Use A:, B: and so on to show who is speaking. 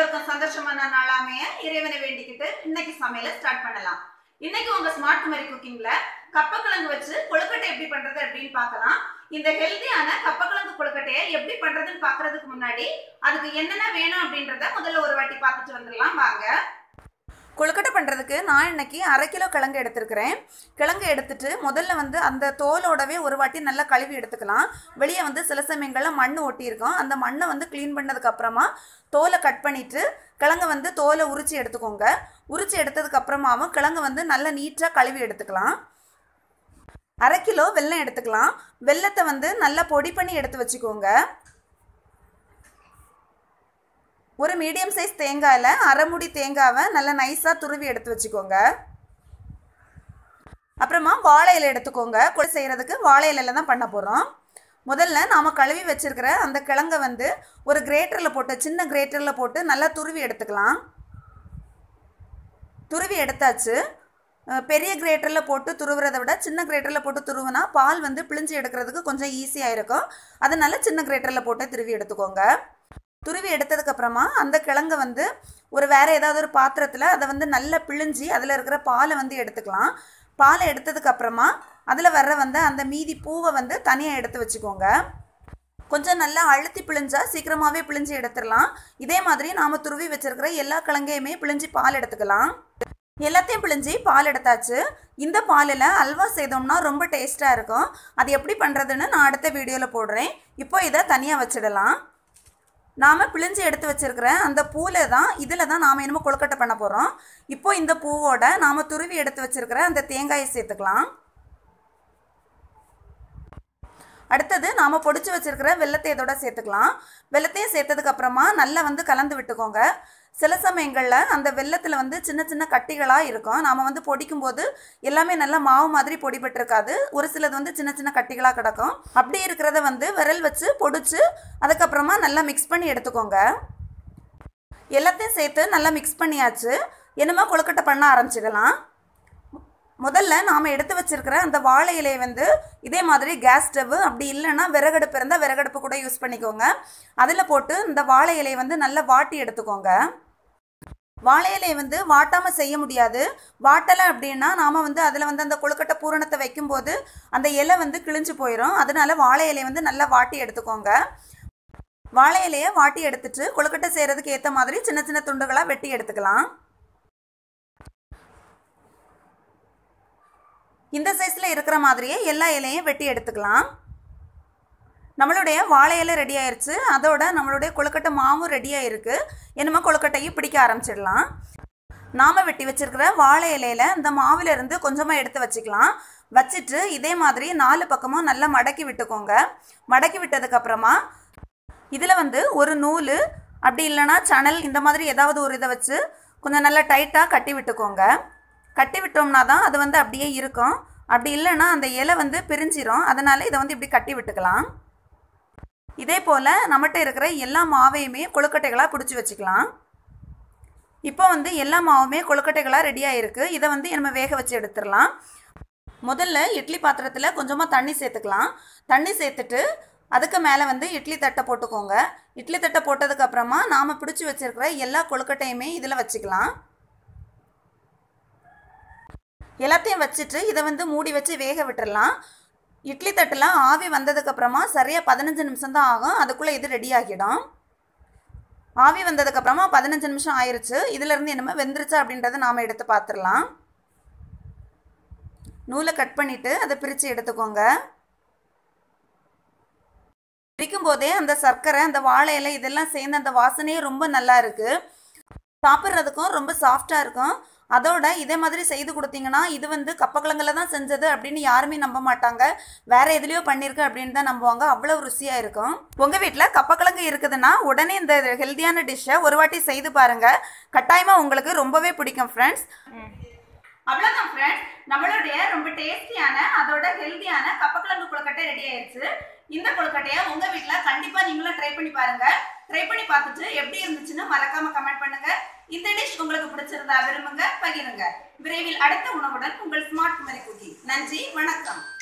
A: அனைவருக்கும் சந்தோஷமான நாளாமைய இறைவனை வேண்டிக்கிட்டு இன்னைக்கு சமையல ஸ்டார்ட் பண்ணலாம் இன்னைக்கு உங்க ஸ்மார்ட் குமரி குக்கிங்ல கப்பக்கிழங்கு வச்சு கொழுக்கட்டை எப்படி பண்றது அப்படின்னு பார்க்கலாம் இந்த ஹெல்தியான கப்பக்கிழங்கு கொழுக்கட்டையை எப்படி பண்றதுன்னு பார்க்கிறதுக்கு முன்னாடி அதுக்கு என்னென்ன வேணும் அப்படின்றத முதல்ல ஒரு வாட்டி பார்த்துட்டு வந்துடலாம் வாங்க கொழுக்கட்டை பண்ணுறதுக்கு நான் இன்னைக்கு அரை கிலோ கிழங்கு எடுத்துருக்கிறேன் கிழங்கு எடுத்துட்டு முதல்ல வந்து அந்த தோலோடவே ஒரு வாட்டி நல்லா கழுவி எடுத்துக்கலாம் வெளியே வந்து சில சமயங்களில் மண் ஒட்டியிருக்கோம் அந்த மண்ணை வந்து க்ளீன் பண்ணதுக்கு அப்புறமா தோலை கட் பண்ணிட்டு கிழங்க வந்து தோலை உரிச்சு எடுத்துக்கோங்க உரிச்சு எடுத்ததுக்கு அப்புறமாவும் கிழங்கு வந்து நல்லா நீட்டாக கழுவி எடுத்துக்கலாம் அரை கிலோ வெல்லம் எடுத்துக்கலாம் வெல்லத்தை வந்து நல்லா பொடி பண்ணி எடுத்து வச்சுக்கோங்க ஒரு மீடியம் சைஸ் தேங்காயில் அரை முடி தேங்காவை நல்லா நைஸாக துருவி எடுத்து வச்சுக்கோங்க அப்புறமா வாழை இலை எடுத்துக்கோங்க கொடை செய்கிறதுக்கு வாழை இலையில தான் பண்ண போகிறோம் முதல்ல நாம் கழுவி வச்சிருக்கிற அந்த கிழங்கை வந்து ஒரு கிரேட்டரில் போட்டு சின்ன கிரேட்டரில் போட்டு நல்லா துருவி எடுத்துக்கலாம் துருவி எடுத்தாச்சு அஹ் பெரிய கிரேட்டரில் போட்டு துருவுறதை விட சின்ன கிரேட்டரில் போட்டு துருவுனா பால் வந்து பிழிஞ்சு எடுக்கிறதுக்கு கொஞ்சம் ஈஸியாக இருக்கும் அதனால சின்ன கிரேட்டரில் போட்டு துருவி எடுத்துக்கோங்க துருவி எடுத்ததுக்கு அப்புறமா அந்த கிழங்க வந்து ஒரு வேற ஏதாவது ஒரு பாத்திரத்தில் அதை வந்து நல்லா பிழிஞ்சி அதில் இருக்கிற பாலை வந்து எடுத்துக்கலாம் பாலை எடுத்ததுக்கு அப்புறமா அதில் வர்ற வந்து அந்த மீதி பூவை வந்து தனியாக எடுத்து வச்சுக்கோங்க கொஞ்சம் நல்லா அழுத்தி பிழிஞ்சா சீக்கிரமாகவே பிழிஞ்சு எடுத்துடலாம் இதே மாதிரி நாம் துருவி வச்சிருக்கிற எல்லா கிழங்கையுமே பிழிஞ்சு பால் எடுத்துக்கலாம் எல்லாத்தையும் பிழிஞ்சி பால் எடுத்தாச்சு இந்த பாலில் அல்வா செய்தோம்னா ரொம்ப டேஸ்ட்டாக இருக்கும் அது எப்படி பண்ணுறதுன்னு நான் அடுத்த வீடியோவில் போடுறேன் இப்போ இதை தனியாக வச்சிடலாம் நாம் பிழிஞ்சு எடுத்து வச்சிருக்கிற அந்த பூவில் தான் இதில் தான் நாம் என்னமோ கொழுக்கட்டை பண்ண போகிறோம் இப்போ இந்த பூவோட நாம் துருவி எடுத்து வச்சிருக்கிற அந்த தேங்காயை சேர்த்துக்கலாம் அடுத்தது நாம் பொடிச்சு வச்சிருக்கிற வெள்ளத்தை இதோட சேர்த்துக்கலாம் வெள்ளத்தையும் சேர்த்ததுக்கு அப்புறமா நல்லா வந்து கலந்து விட்டுக்கோங்க சில சமயங்களில் அந்த வெள்ளத்தில் வந்து சின்ன சின்ன கட்டிகளாக இருக்கும் நாம் வந்து பொடிக்கும் போது எல்லாமே நல்லா மாவு மாதிரி பொடிபட்டிருக்காது ஒரு சிலது வந்து சின்ன சின்ன கட்டிகளாக கிடக்கும் அப்படி இருக்கிறத வந்து விரல் வச்சு பொடிச்சு அதுக்கப்புறமா நல்லா மிக்ஸ் பண்ணி எடுத்துக்கோங்க எல்லாத்தையும் சேர்த்து நல்லா மிக்ஸ் பண்ணியாச்சு என்னமோ கொழுக்கட்டை பண்ண ஆரம்பிச்சிடலாம் முதல்ல நாம் எடுத்து வச்சிருக்கிற அந்த வாழை இலையை வந்து இதே மாதிரி கேஸ் ஸ்டவ் அப்படி இல்லைன்னா விறகடுப்பு இருந்தால் விறகடுப்பு கூட யூஸ் பண்ணிக்கோங்க அதில் போட்டு இந்த வாழை இலையை வந்து நல்லா வாட்டி எடுத்துக்கோங்க வாழை இலையை வந்து வாட்டாமல் செய்ய முடியாது வாட்டலை அப்படின்னா நாம் வந்து அதில் வந்து அந்த கொழுக்கட்டை பூரணத்தை வைக்கும்போது அந்த இலை வந்து கிழிஞ்சு போயிடும் அதனால வாழை இலையை வந்து நல்லா வாட்டி எடுத்துக்கோங்க வாழை இலையை வாட்டி எடுத்துட்டு கொழுக்கட்டை செய்கிறதுக்கு ஏற்ற மாதிரி சின்ன சின்ன துண்டுகளாக வெட்டி எடுத்துக்கலாம் இந்த சைஸில் இருக்கிற மாதிரியே எல்லா இலையும் வெட்டி எடுத்துக்கலாம் நம்மளுடைய வாழை இலை ரெடி ஆயிருச்சு அதோட நம்மளுடைய கொழுக்கட்டை மாவும் ரெடியாக இருக்குது என்னமோ கொழுக்கட்டையும் பிடிக்க ஆரம்பிச்சிடலாம் நாம் வெட்டி வச்சிருக்கிற வாழை இலையில இந்த மாவுல இருந்து கொஞ்சமாக எடுத்து வச்சுக்கலாம் வச்சுட்டு இதே மாதிரி நாலு பக்கமும் நல்லா மடக்கி விட்டுக்கோங்க மடக்கி விட்டதுக்கப்புறமா இதில் வந்து ஒரு நூல் அப்படி இல்லைன்னா சணல் இந்த மாதிரி ஏதாவது ஒரு இதை வச்சு கொஞ்சம் நல்லா டைட்டாக கட்டி விட்டுக்கோங்க கட்டி விட்டோம்னா தான் அது வந்து அப்படியே இருக்கும் அப்படி இல்லைன்னா அந்த இலை வந்து பிரிஞ்சிரும் அதனால் இதை வந்து இப்படி கட்டி விட்டுக்கலாம் இதே போல் நம்மகிட்ட இருக்கிற எல்லா மாவையுமே கொழுக்கட்டைகளாக பிடிச்சி வச்சுக்கலாம் இப்போ வந்து எல்லா மாவுமே கொழுக்கட்டைகளாக ரெடியாக இருக்குது இதை வந்து நம்ம வேக வச்சு எடுத்துடலாம் முதல்ல இட்லி பாத்திரத்தில் கொஞ்சமாக தண்ணி சேர்த்துக்கலாம் தண்ணி சேர்த்துட்டு அதுக்கு மேலே வந்து இட்லி தட்டை போட்டுக்கோங்க இட்லி தட்டை போட்டதுக்கப்புறமா நாம் பிடிச்சி வச்சுருக்கிற எல்லா கொழுக்கட்டையுமே இதில் வச்சுக்கலாம் எல்லாத்தையும் வச்சுட்டு இதை வந்து மூடி வச்சு வேக விட்டுறலாம் இட்லி தட்டில் ஆவி வந்ததுக்கப்புறமா சரியாக பதினஞ்சு நிமிஷம் தான் ஆகும் அதுக்குள்ளே இது ரெடி ஆகிடும் ஆவி வந்ததுக்கப்புறமா பதினஞ்சு நிமிஷம் ஆயிருச்சு இதுலேருந்து என்னமோ வெந்துருச்சு அப்படின்றத நாம் எடுத்து பார்த்துடலாம் நூலை கட் பண்ணிவிட்டு அதை பிரித்து எடுத்துக்கோங்க பிரிக்கும் போதே அந்த சர்க்கரை அந்த வாழை இலை இதெல்லாம் சேர்ந்து அந்த வாசனையே ரொம்ப நல்லா இருக்குது சாப்பிட்றதுக்கும் ரொம்ப சாஃப்டாக இருக்கும் அதோட இதே மாதிரி செய்து கொடுத்தீங்கன்னா இது வந்து கப்பக்கிழங்குல தான் செஞ்சது அப்படின்னு யாருமே நம்ப மாட்டாங்க வேற எதுலேயோ பண்ணியிருக்கு அப்படின்னு தான் நம்புவாங்க அவ்வளோ ருசியாக இருக்கும் உங்கள் வீட்டில் கப்பக்கிழங்கு இருக்குதுன்னா உடனே இந்த ஹெல்த்தியான டிஷ்ஷை ஒரு வாட்டி செய்து பாருங்க கட்டாயமாக உங்களுக்கு ரொம்பவே பிடிக்கும் ஃப்ரெண்ட்ஸ் அவ்வளோதான் ஃப்ரெண்ட்ஸ் நம்மளுடைய ரொம்ப டேஸ்டியான அதோட ஹெல்த்தியான கப்பக்கிழங்கு கொழுக்கட்டை ரெடி ஆயிடுச்சு இந்த கொழுக்கட்டையை உங்க வீட்ல கண்டிப்பா நீங்களும் ட்ரை பண்ணி பாருங்க ட்ரை பண்ணி பார்த்துட்டு எப்படி இருந்துச்சுன்னு மறக்காம கமெண்ட் பண்ணுங்க இந்த டிஷ் உங்களுக்கு பிடிச்சிருந்தா விரும்புங்க பகிருங்க விரைவில் அடுத்த உணவுடன் உங்கள் ஸ்மார்ட் குமரி குக்கி நன்றி வணக்கம்